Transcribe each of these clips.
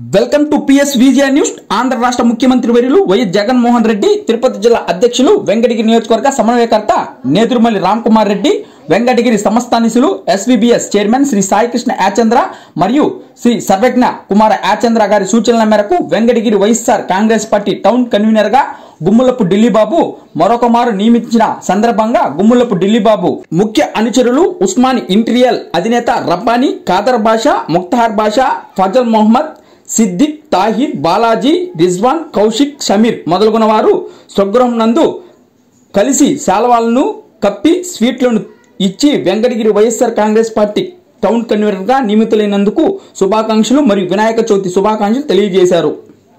welcome to PS VGI news Andhra రాష్ట్ర ముఖ్యమంత్రి వర్యులు వైఎస్ జగన్మోహన్ రెడ్డి తిరుపతి జిల్లా అధ్యక్షులు వెంకటగిరి నియోజకవర్గ సమన్వయకర్త నేదురుమల్లి రామ్ కుమార్ రెడ్డి వెంకటగిరి సంస్థానిసులు ఎస్విబిఎస్ చైర్మన్ శ్రీ సాయికృష్ణ యాచంద్ర మరియు శ్రీ సర్వజ్ఞ కుమార యాచంద్ర గారి సూచనల మేరకు Venkatagiri YSR Congress party town convener గా గుమ్ములపు ఢిల్లీబాబు మరొక మారు నియమించిన సందర్భంగా గుమ్ములపు ఢిల్లీబాబు ముఖ్య అనుచరులు ఉస్మాన్ ఇంటీరియల్ అధినేత రబ్బానీ ఖాదర్ బాషా ముక్తహార్ బాషా ఫజల్ మొహమ్మద్ సిద్దిక్ తాహిద్ బాలాజీ రిజ్వాన్ కౌశిక్ షమీర్ మొదలుగున్న వారు స్వగృహం నందు కలిసి శాలవాలను కప్పి స్వీట్లను ఇచ్చి Venkatagiri YSR Congress party town కన్వీనర్గా నియమితులైనందుకు శుభాకాంక్షలు మరియు వినాయక చవితి శుభాకాంక్షలు తెలియజేశారు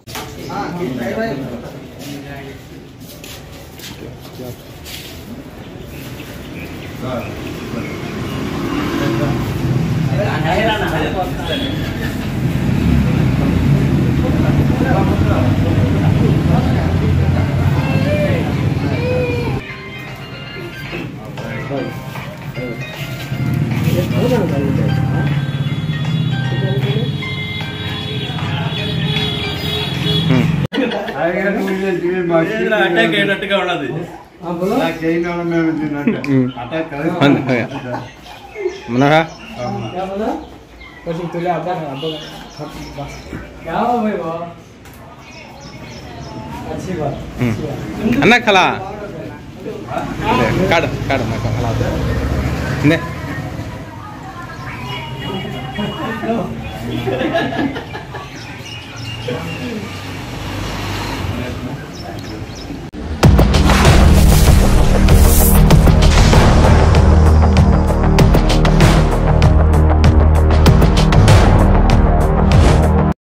అటాక్ అయినట్టుగా ఉన్నది మనగా પછી પેલા આધાર આધાર क्या हो भाई वो अच्छी बात అన్న కళ కాడ కాడ నాకు కళ నే